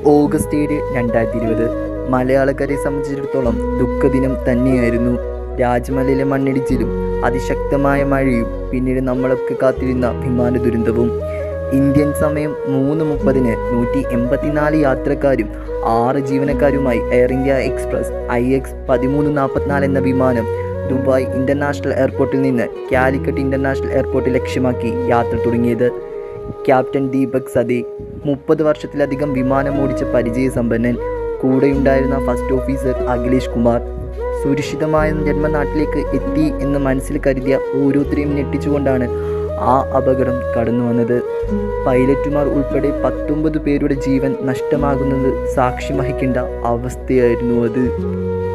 August ഏഴ് രണ്ടായിരത്തി ഇരുപത് മലയാളക്കരയെ സംബന്ധിച്ചിടത്തോളം ദുഃഖദിനം തന്നെയായിരുന്നു രാജമലയിലെ മണ്ണിടിച്ചിലും അതിശക്തമായ മഴയും പിന്നീട് നമ്മളൊക്കെ കാത്തിരുന്ന വിമാന ദുരന്തവും ഇന്ത്യൻ സമയം മൂന്ന് മുപ്പതിന് നൂറ്റി എൺപത്തിനാല് യാത്രക്കാരും ആറ് ജീവനക്കാരുമായി Air India Express I X പതിമൂന്ന് നാൽപ്പത്തിനാല് എന്ന വിമാനം ദുബായ് ഇൻ്റർനാഷണൽ എയർപോർട്ടിൽ നിന്ന് കാലിക്കറ്റ് ഇൻ്റർനാഷണൽ എയർപോർട്ട് ലക്ഷ്യമാക്കി യാത്ര തുടങ്ങിയത് ക്യാപ്റ്റൻ ദീപക് സതി മുപ്പത് വർഷത്തിലധികം വിമാനം ഓടിച്ച പരിചയസമ്പന്നൻ കൂടെയുണ്ടായിരുന്ന ഫസ്റ്റ് ഓഫീസർ അഖിലേഷ് കുമാർ സുരക്ഷിതമായ ജന്മനാട്ടിലേക്ക് എത്തി എന്ന് മനസ്സിൽ കരുതിയ ഓരോരുത്തരെയും ഞെട്ടിച്ചുകൊണ്ടാണ് ആ അപകടം കടന്നു വന്നത് പൈലറ്റുമാർ ഉൾപ്പെടെ പത്തൊമ്പത് പേരുടെ ജീവൻ നഷ്ടമാകുന്നത് സാക്ഷ്യം വഹിക്കേണ്ട അവസ്ഥയായിരുന്നു അത്